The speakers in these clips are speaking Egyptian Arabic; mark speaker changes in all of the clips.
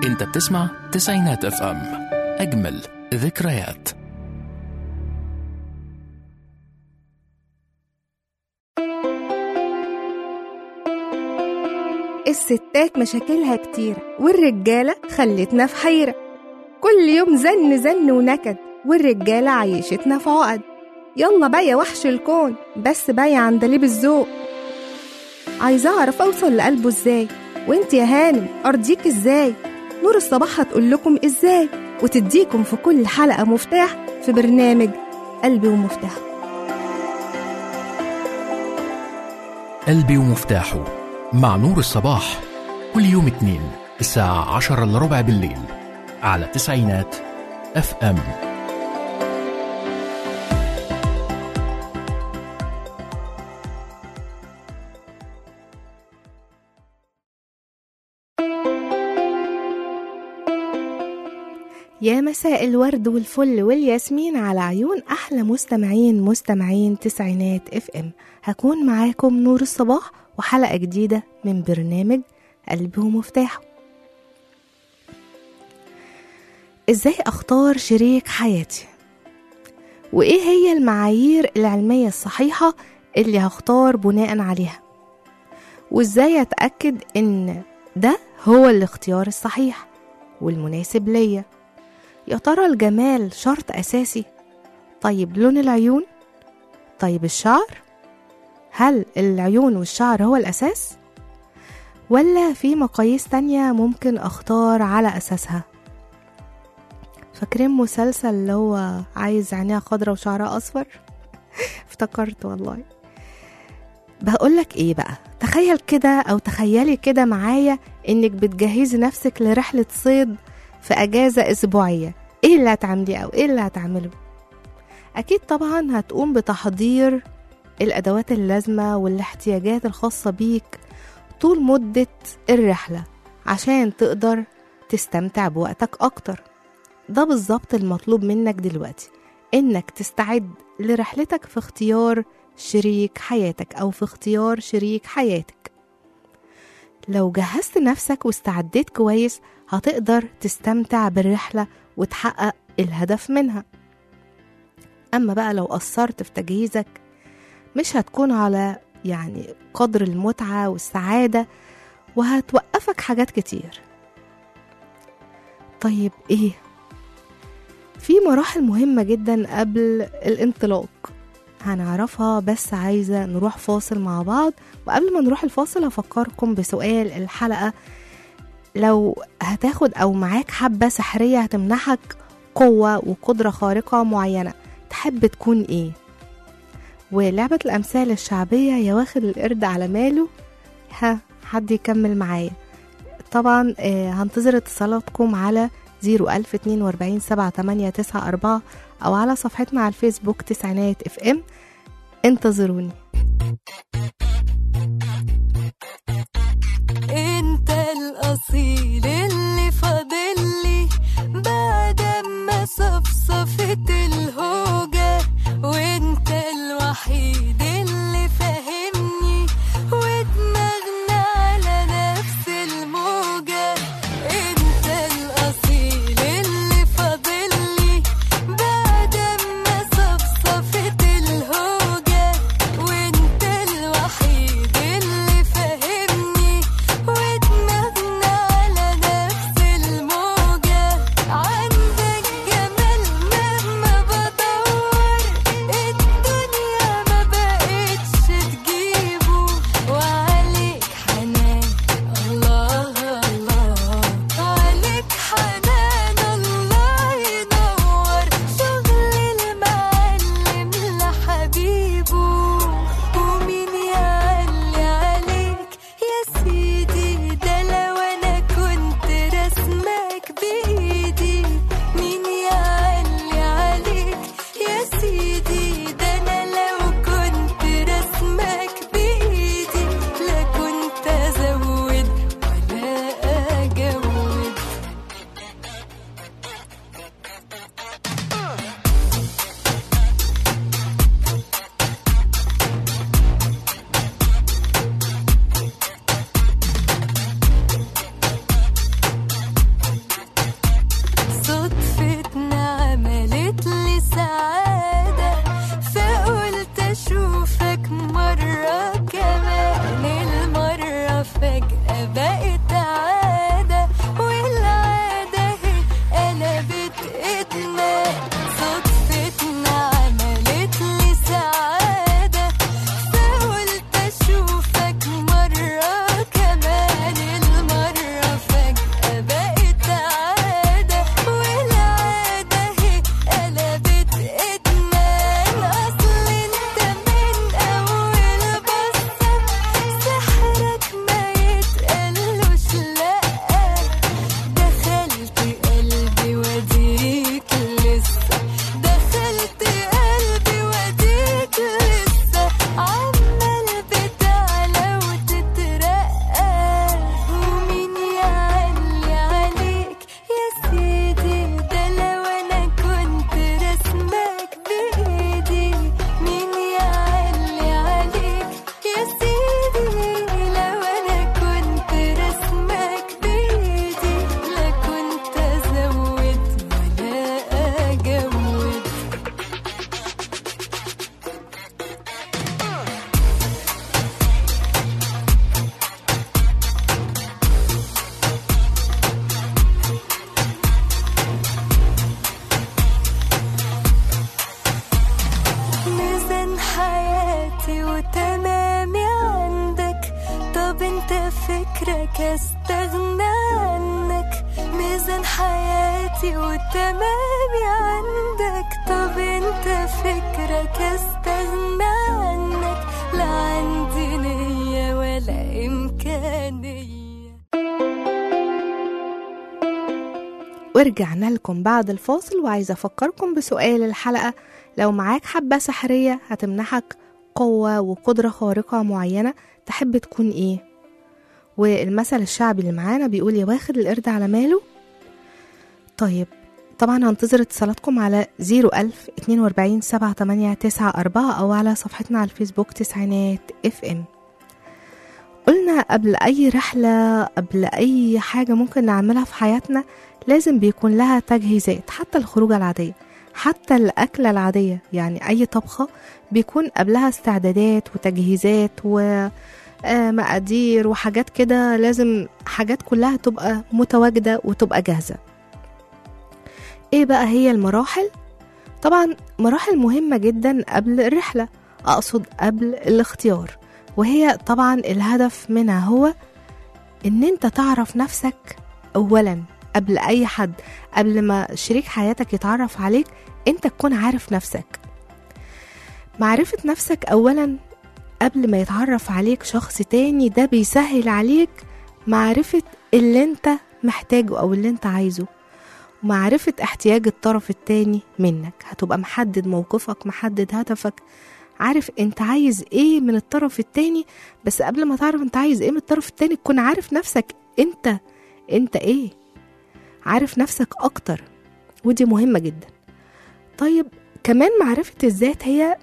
Speaker 1: انت بتسمع تسعينات اف ام اجمل ذكريات
Speaker 2: الستات مشاكلها كتير والرجالة خلتنا في حيرة كل يوم زن زن ونكد والرجالة عيشتنا في عقد يلا بقى يا وحش الكون بس بقى يا عندليب الذوق عايزة أعرف أوصل لقلبه إزاي وإنت يا هانم أرضيك إزاي نور الصباح هتقول لكم إزاي وتديكم في كل حلقة مفتاح في برنامج قلبي ومفتاحه
Speaker 1: قلبي ومفتاحه مع نور الصباح كل يوم اتنين الساعة عشرة إلا ربع بالليل على تسعينات اف ام
Speaker 2: يا مساء الورد والفل والياسمين على عيون أحلى مستمعين مستمعين تسعينات اف ام هكون معاكم نور الصباح وحلقة جديدة من برنامج قلبي ومفتاحه ازاي اختار شريك حياتي وايه هي المعايير العلمية الصحيحة اللي هختار بناء عليها وازاي اتأكد ان ده هو الاختيار الصحيح والمناسب ليا يا ترى الجمال شرط أساسي طيب لون العيون طيب الشعر هل العيون والشعر هو الأساس ولا في مقاييس تانية ممكن أختار على أساسها فاكرين مسلسل اللي هو عايز عينيها خضرة وشعرها أصفر افتكرت والله بقولك ايه بقى تخيل كده او تخيلي كده معايا انك بتجهزي نفسك لرحلة صيد في اجازة اسبوعية ايه اللي هتعمليه او ايه اللي هتعمله اكيد طبعا هتقوم بتحضير الادوات اللازمة والاحتياجات الخاصة بيك طول مدة الرحلة عشان تقدر تستمتع بوقتك اكتر ده بالظبط المطلوب منك دلوقتي انك تستعد لرحلتك في اختيار شريك حياتك او في اختيار شريك حياتك لو جهزت نفسك واستعديت كويس هتقدر تستمتع بالرحلة وتحقق الهدف منها أما بقى لو قصرت في تجهيزك مش هتكون على يعني قدر المتعة والسعادة وهتوقفك حاجات كتير طيب ايه في مراحل مهمة جدا قبل الانطلاق هنعرفها بس عايزة نروح فاصل مع بعض وقبل ما نروح الفاصل هفكركم بسؤال الحلقة لو هتاخد أو معاك حبة سحرية هتمنحك قوة وقدرة خارقة معينة تحب تكون إيه؟ ولعبة الأمثال الشعبية يا واخد القرد على ماله ها حد يكمل معايا طبعا آه، هنتظر اتصالاتكم على 01042 7894 أو على صفحتنا على الفيسبوك تسعينات اف ام انتظروني
Speaker 3: انت الاصيل اللي فاضلي بعد ما صفصفت الهوجة وانت الوحيد اللي فاهمني ودماغنا على نفس الموجة انت الاصيل اللي فاضلي بعد ما صفصفت الهوجة فكرك استغنى عنك ميزان حياتي وتمامي عندك طب انت فكرك استغنى عنك لا عندي نية ولا إمكانية
Speaker 2: ورجعنا لكم بعد الفاصل وعايزة أفكركم بسؤال الحلقة لو معاك حبة سحرية هتمنحك قوة وقدرة خارقة معينة تحب تكون إيه؟ والمثل الشعبي اللي معانا بيقول يا واخد القرد على ماله طيب طبعا هنتظر اتصالاتكم على 01000 42 7 8 9 4 أو على صفحتنا على الفيسبوك تسعينات اف ام قلنا قبل أي رحلة قبل أي حاجة ممكن نعملها في حياتنا لازم بيكون لها تجهيزات حتى الخروجة العادية حتى الأكلة العادية يعني أي طبخة بيكون قبلها استعدادات وتجهيزات ومقادير وحاجات كده لازم حاجات كلها تبقى متواجدة وتبقى جاهزة ايه بقى هي المراحل طبعا مراحل مهمة جدا قبل الرحلة أقصد قبل الاختيار وهي طبعا الهدف منها هو ان انت تعرف نفسك اولا قبل اي حد قبل ما شريك حياتك يتعرف عليك انت تكون عارف نفسك معرفة نفسك اولا قبل ما يتعرف عليك شخص تاني ده بيسهل عليك معرفة اللي انت محتاجه او اللي انت عايزه معرفة احتياج الطرف التاني منك هتبقى محدد موقفك محدد هدفك عارف انت عايز ايه من الطرف التاني بس قبل ما تعرف انت عايز ايه من الطرف التاني تكون عارف نفسك انت انت ايه عارف نفسك اكتر ودي مهمة جدا طيب كمان معرفة الذات هي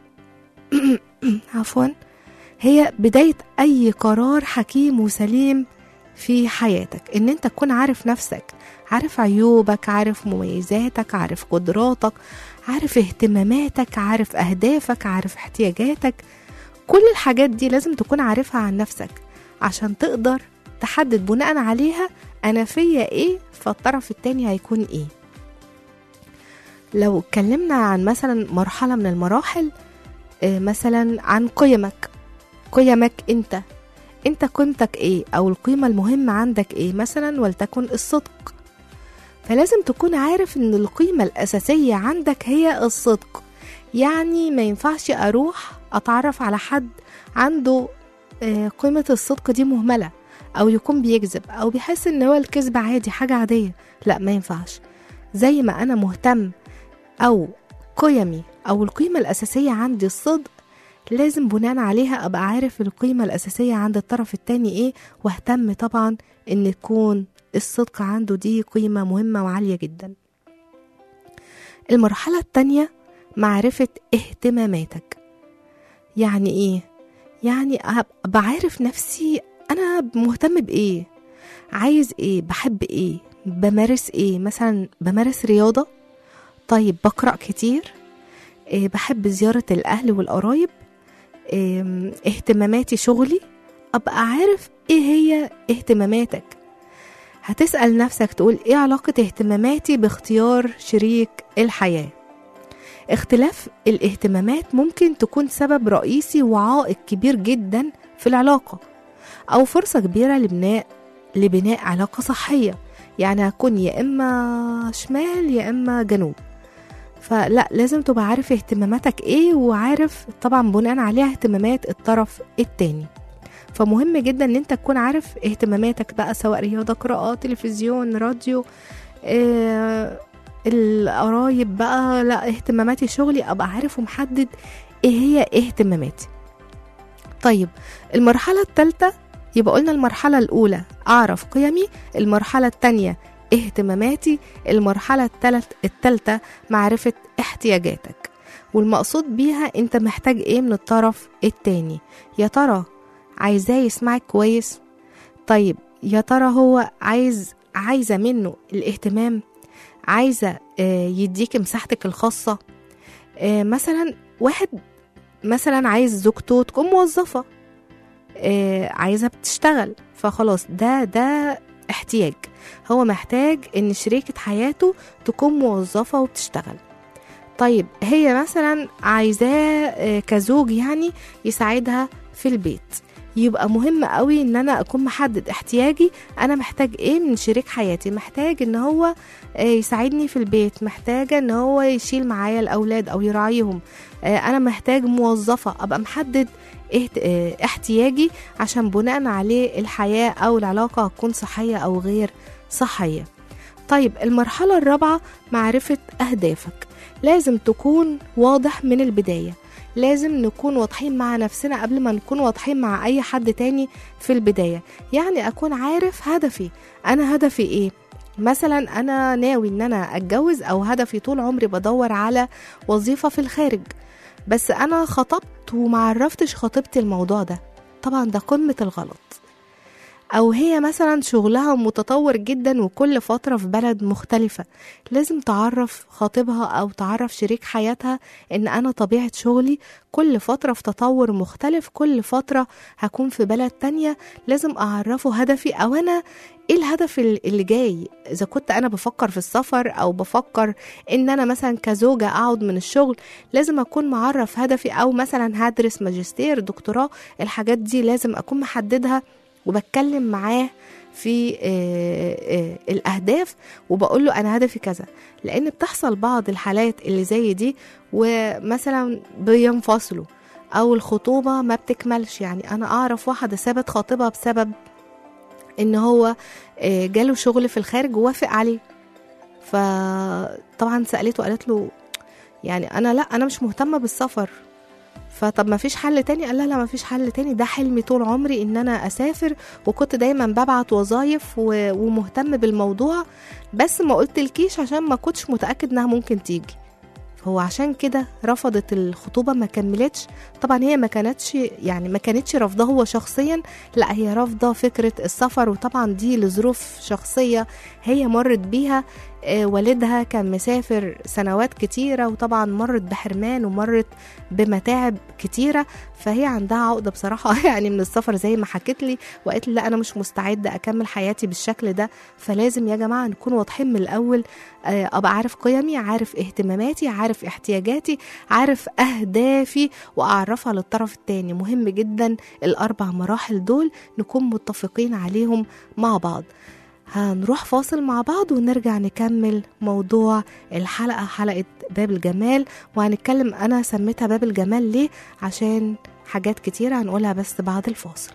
Speaker 2: عفوا هي بداية أي قرار حكيم وسليم في حياتك إن أنت تكون عارف نفسك عارف عيوبك عارف مميزاتك عارف قدراتك عارف اهتماماتك عارف أهدافك عارف احتياجاتك كل الحاجات دي لازم تكون عارفها عن نفسك عشان تقدر تحدد بناء عليها أنا فيا إيه فالطرف التاني هيكون إيه لو اتكلمنا عن مثلا مرحلة من المراحل آه، مثلا عن قيمك قيمك انت انت قيمتك ايه او القيمة المهمة عندك ايه مثلا ولتكن الصدق فلازم تكون عارف ان القيمة الاساسية عندك هي الصدق يعني ما ينفعش اروح اتعرف على حد عنده آه، قيمة الصدق دي مهملة او يكون بيكذب او بيحس ان هو الكذب عادي حاجة عادية لا ما ينفعش زي ما انا مهتم او قيمي او القيمة الاساسية عندي الصدق لازم بناء عليها ابقى عارف القيمة الاساسية عند الطرف التاني ايه واهتم طبعا ان تكون الصدق عنده دي قيمة مهمة وعالية جدا المرحلة التانية معرفة اهتماماتك يعني ايه يعني ابقى عارف نفسي انا مهتم بايه عايز ايه بحب ايه بمارس ايه مثلا بمارس رياضة طيب بقرأ كتير إيه بحب زيارة الأهل والقرايب إيه اهتماماتي شغلي أبقى عارف إيه هي اهتماماتك هتسأل نفسك تقول إيه علاقة اهتماماتي باختيار شريك الحياة اختلاف الاهتمامات ممكن تكون سبب رئيسي وعائق كبير جدا في العلاقة أو فرصة كبيرة لبناء لبناء علاقة صحية يعني هكون يا إما شمال يا إما جنوب فلا لازم تبقى عارف اهتماماتك ايه وعارف طبعا بناء عليها اهتمامات الطرف التاني فمهم جدا ان انت تكون عارف اهتماماتك بقى سواء رياضة قراءة تلفزيون راديو آه القرايب بقى لا اهتماماتي شغلي ابقى عارف ومحدد ايه هي اهتماماتي طيب المرحلة الثالثة يبقى قلنا المرحلة الأولى أعرف قيمي المرحلة الثانية اهتماماتي المرحلة التالت التالتة معرفة احتياجاتك والمقصود بيها انت محتاج ايه من الطرف التاني يا ترى عايزاه يسمعك كويس طيب يا ترى هو عايز عايزة منه الاهتمام عايزة آه، يديك مساحتك الخاصة آه، مثلا واحد مثلا عايز زوجته تكون موظفة آه، عايزة بتشتغل فخلاص ده ده احتياج هو محتاج ان شريكة حياته تكون موظفة وبتشتغل طيب هي مثلا عايزاه آه، كزوج يعني يساعدها في البيت يبقى مهم قوي ان انا اكون محدد احتياجي انا محتاج ايه من شريك حياتي محتاج ان هو آه، يساعدني في البيت محتاجة ان هو يشيل معايا الاولاد او يراعيهم آه، انا محتاج موظفة ابقى محدد اهت- آه، احتياجي عشان بناء عليه الحياة او العلاقة هتكون صحية او غير صحية طيب المرحلة الرابعة معرفة أهدافك لازم تكون واضح من البداية لازم نكون واضحين مع نفسنا قبل ما نكون واضحين مع أي حد تاني في البداية يعني أكون عارف هدفي أنا هدفي إيه مثلا أنا ناوي إن أنا أتجوز أو هدفي طول عمري بدور على وظيفة في الخارج بس أنا خطبت ومعرفتش خطيبتي الموضوع ده طبعا ده قمة الغلط أو هي مثلا شغلها متطور جدا وكل فترة في بلد مختلفة لازم تعرف خطيبها أو تعرف شريك حياتها إن أنا طبيعة شغلي كل فترة في تطور مختلف كل فترة هكون في بلد تانية لازم أعرفه هدفي أو أنا إيه الهدف ال- اللي جاي إذا كنت أنا بفكر في السفر أو بفكر إن أنا مثلا كزوجة أقعد من الشغل لازم أكون معرف هدفي أو مثلا هدرس ماجستير دكتوراه الحاجات دي لازم أكون محددها وبتكلم معاه في آه، آه، الأهداف وبقول له أنا هدفي كذا لأن بتحصل بعض الحالات اللي زي دي ومثلا بينفصلوا أو الخطوبة ما بتكملش يعني أنا أعرف واحدة سابت خاطبها بسبب إن هو آه، جاله شغل في الخارج ووافق عليه فطبعا سألته قالت له يعني أنا لا أنا مش مهتمة بالسفر فطب ما فيش حل تاني قال لها لا ما فيش حل تاني ده حلمي طول عمري ان انا اسافر وكنت دايما ببعت وظايف و- ومهتم بالموضوع بس ما قلتلكيش عشان ما كنتش متاكد انها ممكن تيجي فهو عشان كده رفضت الخطوبه ما كملتش طبعا هي ما كانتش يعني ما كانتش رافضاه هو شخصيا لا هي رافضه فكره السفر وطبعا دي لظروف شخصيه هي مرت بيها آه، والدها كان مسافر سنوات كتيرة وطبعا مرت بحرمان ومرت بمتاعب كتيرة فهي عندها عقدة بصراحة يعني من السفر زي ما حكت لي وقالت لي لا أنا مش مستعدة أكمل حياتي بالشكل ده فلازم يا جماعة نكون واضحين من الأول آه، أبقى عارف قيمي عارف اهتماماتي عارف احتياجاتي عارف أهدافي وأعرفها للطرف التاني مهم جدا الأربع مراحل دول نكون متفقين عليهم مع بعض هنروح فاصل مع بعض ونرجع نكمل موضوع الحلقة حلقة باب الجمال وهنتكلم أنا سميتها باب الجمال ليه عشان حاجات كتيرة هنقولها بس بعد الفاصل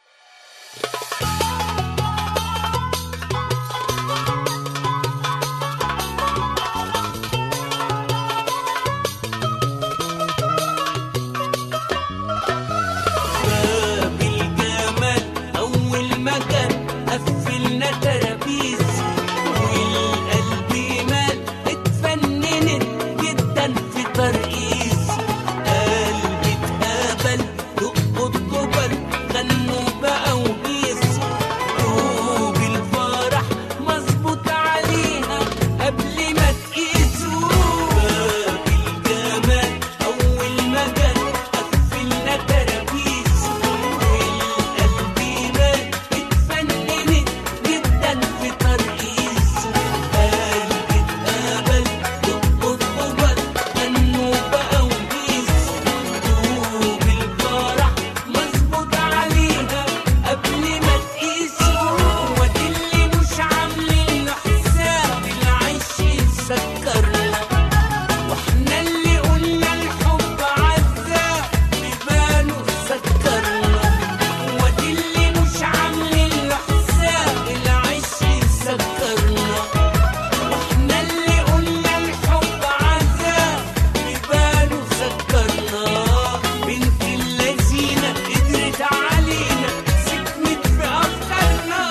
Speaker 4: باب الجمال أول مكان قفلنا ترابيز والقلب مال اتفننت جدا في ترقيص قلبي اتهبل دق الجبل غنوا بقى وبيس دوب الفرح مظبوط عليها قبل ما تقيسوا باب الجمال أول مكان قفلنا ترابيز والقلب مال اتفننت جدا في ترقيص قلبي اتقبل دق الجبل غنوا بقى وبيس دوب الفرح مظبوط عليها قبل ما تقيسوا ودي اللي مش عاملين له حساب العيش يسكرنا واحنا اللي قلنا الحب عذاب بيبانوا سكرنا ودي اللي مش عاملين له حساب العيش يسكرنا واحنا اللي قلنا الحب عذاب بيبانوا سكرنا بنت اللذينة قدرت علينا سكنت في أفكارنا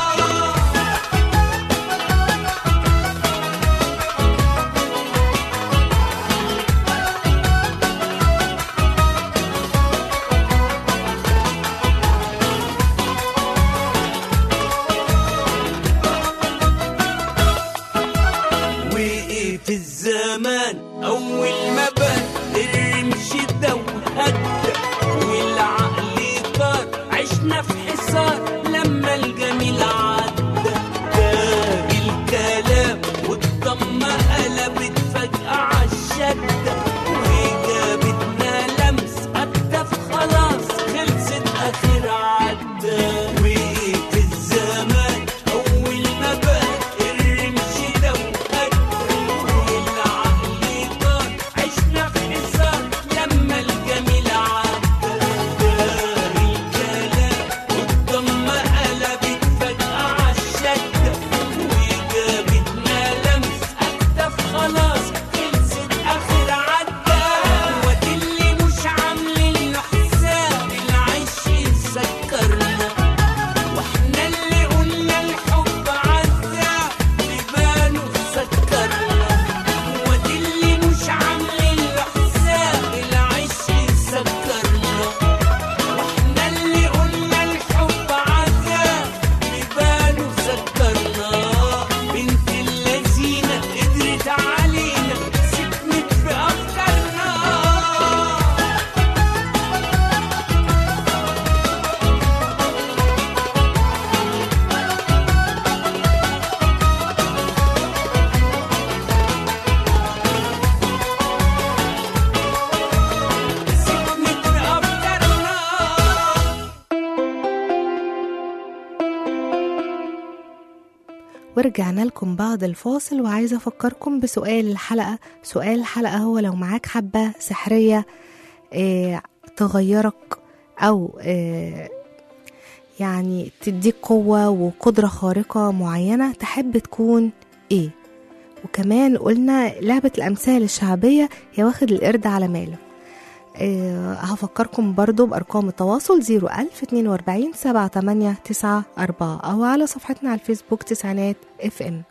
Speaker 4: وقف الزمان أول ما بان الرمش ده وهدى والعقل طار عشنا في حصار لما الجميل عدى باقي الكلام والضمة قلبت فجأة عالشدة وجابتنا لمس أكتف خلاص خلصت آخر
Speaker 2: ورجعنا لكم بعد الفاصل وعايزة أفكركم بسؤال الحلقة سؤال الحلقة هو لو معاك حبة سحرية اه تغيرك أو اه يعني تديك قوة وقدرة خارقة معينة تحب تكون إيه وكمان قلنا لعبة الأمثال الشعبية هي واخد القرد على ماله أه هفكركم برضو بأرقام التواصل 01000 42 7894 أو على صفحتنا على الفيسبوك تسعينات اف ام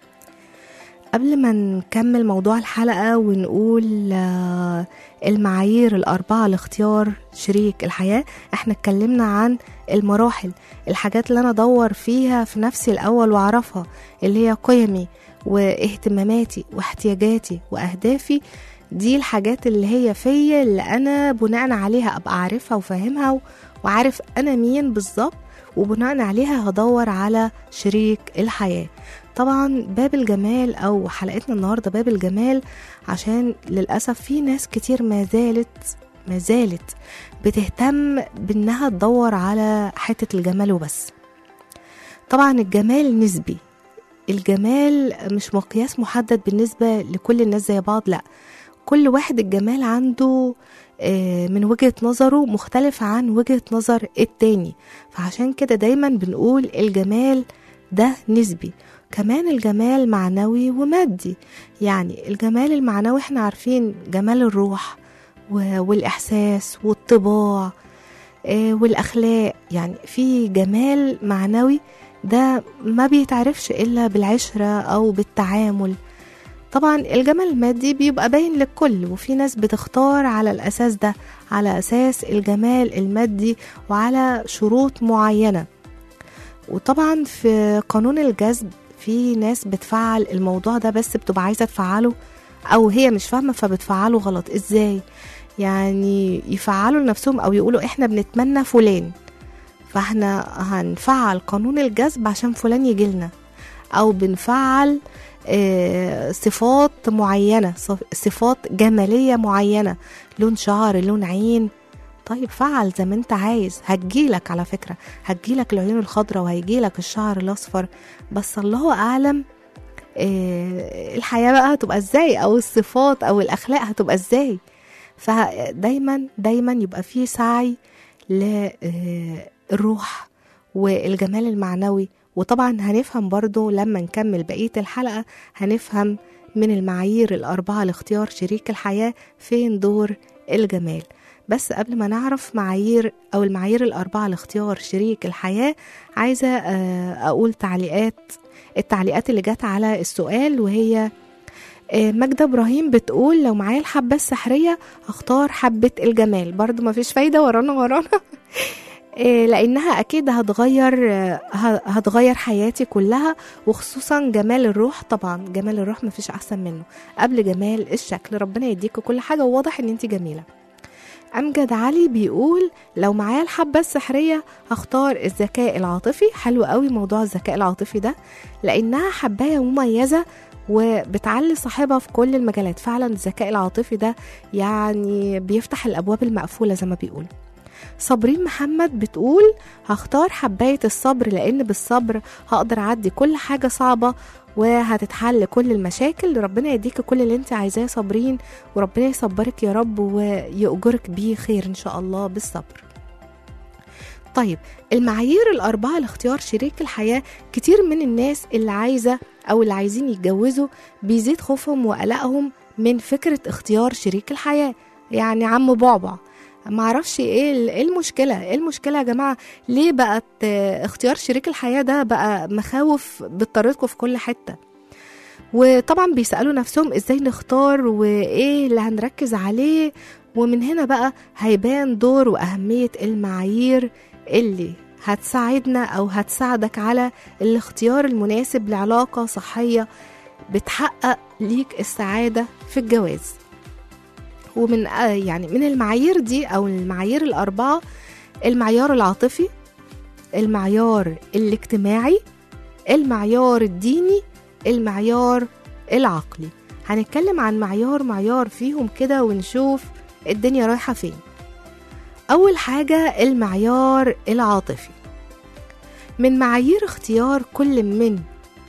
Speaker 2: قبل ما نكمل موضوع الحلقة ونقول آه، المعايير الأربعة لاختيار شريك الحياة احنا اتكلمنا عن المراحل الحاجات اللي أنا أدور فيها في نفسي الأول وأعرفها اللي هي قيمي واهتماماتي واحتياجاتي وأهدافي دي الحاجات اللي هي فيا اللي أنا بناء عليها أبقى عارفها وفاهمها و- وعارف أنا مين بالظبط وبناء عليها هدور على شريك الحياة طبعا باب الجمال او حلقتنا النهارده باب الجمال عشان للاسف في ناس كتير ما زالت ما زالت بتهتم بانها تدور على حته الجمال وبس طبعا الجمال نسبي الجمال مش مقياس محدد بالنسبه لكل الناس زي بعض لا كل واحد الجمال عنده آه، من وجهة نظره مختلف عن وجهة نظر التاني فعشان كده دايما بنقول الجمال ده نسبي كمان الجمال معنوي ومادي يعني الجمال المعنوي احنا عارفين جمال الروح و- والإحساس والطباع آه، والأخلاق يعني في جمال معنوي ده ما بيتعرفش إلا بالعشرة أو بالتعامل طبعا الجمال المادي بيبقى باين للكل وفي ناس بتختار على الأساس ده على أساس الجمال المادي وعلى شروط معينة وطبعا في قانون الجذب في ناس بتفعل الموضوع ده بس بتبقى عايزة تفعله أو هي مش فاهمة فبتفعله غلط إزاي يعني يفعلوا لنفسهم أو يقولوا إحنا بنتمنى فلان فاحنا هنفعل قانون الجذب عشان فلان يجيلنا أو بنفعل آه، صفات معينة صف- صفات جمالية معينة لون شعر لون عين طيب فعل زي ما انت عايز هتجيلك على فكرة هتجيلك العيون الخضراء وهيجيلك الشعر الأصفر بس الله أعلم آه، الحياة بقى هتبقى ازاي أو الصفات أو الأخلاق هتبقى ازاي فدايما دايما يبقى في سعي للروح والجمال المعنوي وطبعا هنفهم برضو لما نكمل بقية الحلقة هنفهم من المعايير الأربعة لاختيار شريك الحياة فين دور الجمال بس قبل ما نعرف معايير أو المعايير الأربعة لاختيار شريك الحياة عايزة آه، أقول تعليقات التعليقات اللي جت على السؤال وهي آه، ماجدة إبراهيم بتقول لو معايا الحبة السحرية هختار حبة الجمال برضو مفيش فايدة ورانا ورانا آه، لانها اكيد هتغير آه، ه- هتغير حياتي كلها وخصوصا جمال الروح طبعا جمال الروح مفيش احسن منه قبل جمال الشكل ربنا يديك كل حاجه وواضح ان انت جميله امجد علي بيقول لو معايا الحبه السحريه هختار الذكاء العاطفي حلو قوي موضوع الذكاء العاطفي ده لانها حبايه مميزه وبتعلي صاحبها في كل المجالات فعلا الذكاء العاطفي ده يعني بيفتح الابواب المقفوله زي ما بيقول صابرين محمد بتقول هختار حباية الصبر لأن بالصبر هقدر أعدي كل حاجة صعبة وهتتحل كل المشاكل ربنا يديك كل اللي انت عايزاه يا صابرين وربنا يصبرك يا رب ويأجرك بيه خير إن شاء الله بالصبر طيب المعايير الأربعة لاختيار شريك الحياة كتير من الناس اللي عايزة أو اللي عايزين يتجوزوا بيزيد خوفهم وقلقهم من فكرة اختيار شريك الحياة يعني عم بعبع معرفش ايه ال- ايه المشكله ايه المشكله يا جماعه ليه بقت آه، اختيار شريك الحياه ده بقى مخاوف بتطاردكم في كل حته وطبعا بيسالوا نفسهم ازاي نختار وايه اللي هنركز عليه ومن هنا بقى هيبان دور واهميه المعايير اللي هتساعدنا او هتساعدك على الاختيار المناسب لعلاقه صحيه بتحقق ليك السعاده في الجواز ومن آه يعني من المعايير دي او المعايير الاربعه المعيار العاطفي المعيار الاجتماعي المعيار الديني المعيار العقلي هنتكلم عن معيار معيار فيهم كده ونشوف الدنيا رايحه فين اول حاجه المعيار العاطفي من معايير اختيار كل من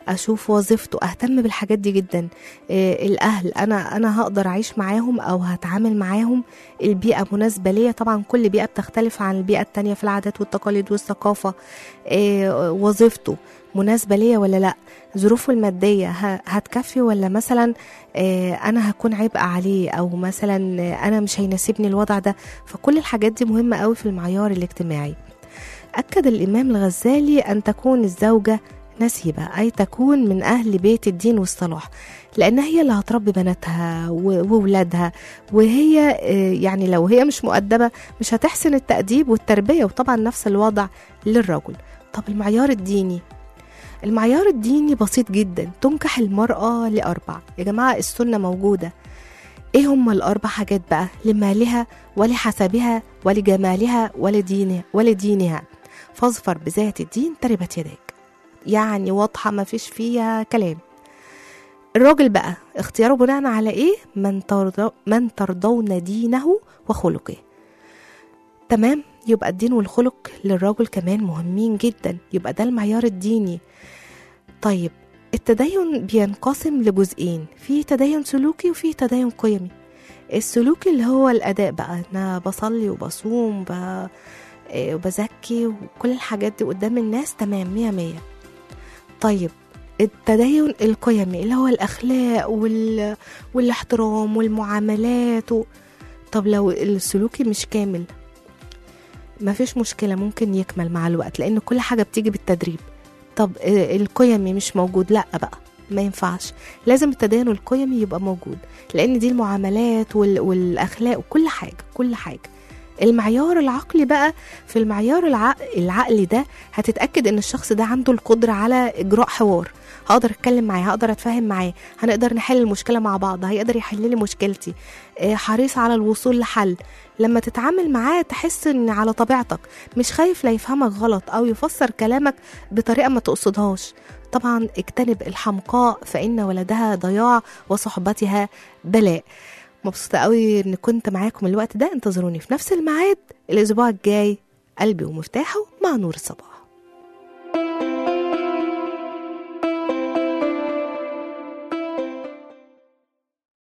Speaker 2: اشوف وظيفته اهتم بالحاجات دي جدا إيه الاهل انا انا هقدر اعيش معاهم او هتعامل معاهم البيئه مناسبه ليا طبعا كل بيئه بتختلف عن البيئه التانية في العادات والتقاليد والثقافه إيه وظيفته مناسبه ليا ولا لا ظروفه الماديه ه- هتكفي ولا مثلا إيه انا هكون عبء عليه او مثلا انا مش هيناسبني الوضع ده فكل الحاجات دي مهمه قوي في المعيار الاجتماعي أكد الإمام الغزالي أن تكون الزوجة نسيبة أي تكون من أهل بيت الدين والصلاح لأن هي اللي هتربي بناتها و- وولادها وهي آه، يعني لو هي مش مؤدبة مش هتحسن التأديب والتربية وطبعا نفس الوضع للرجل طب المعيار الديني المعيار الديني بسيط جدا تنكح المرأة لأربع يا جماعة السنة موجودة ايه هم الأربع حاجات بقى لمالها ولحسبها ولجمالها ولدينها ولدينها فاظفر بذات الدين تربت يداك يعني واضحة ما فيش فيها كلام الراجل بقى اختياره بناء على ايه من, ترضو من ترضون دينه وخلقه تمام يبقى الدين والخلق للراجل كمان مهمين جدا يبقى ده المعيار الديني طيب التدين بينقسم لجزئين في تدين سلوكي وفي تدين قيمي السلوكي اللي هو الأداء بقى أنا بصلي وبصوم ب... إيه، وبزكي وكل الحاجات دي قدام الناس تمام مية مية طيب التدين القيمي اللي هو الأخلاق وال... والاحترام والمعاملات و... طب لو السلوكي مش كامل مفيش مشكلة ممكن يكمل مع الوقت لأن كل حاجة بتيجي بالتدريب طب آه، القيمي مش موجود لا بقى ما ينفعش لازم التدين القيمي يبقى موجود لان دي المعاملات وال... والاخلاق وكل حاجه كل حاجه المعيار العقلي بقى في المعيار الع... العقلي ده هتتاكد ان الشخص ده عنده القدره على اجراء حوار هقدر اتكلم معاه هقدر اتفاهم معاه هنقدر نحل المشكله مع بعض هيقدر يحل لي مشكلتي آه، حريص على الوصول لحل لما تتعامل معاه تحس ان على طبيعتك مش خايف لا يفهمك غلط او يفسر كلامك بطريقه ما تقصدهاش طبعا اجتنب الحمقاء فان ولدها ضياع وصحبتها بلاء مبسوطه قوي ان كنت معاكم الوقت ده انتظروني في نفس الميعاد الاسبوع الجاي قلبي ومفتاحه مع نور الصباح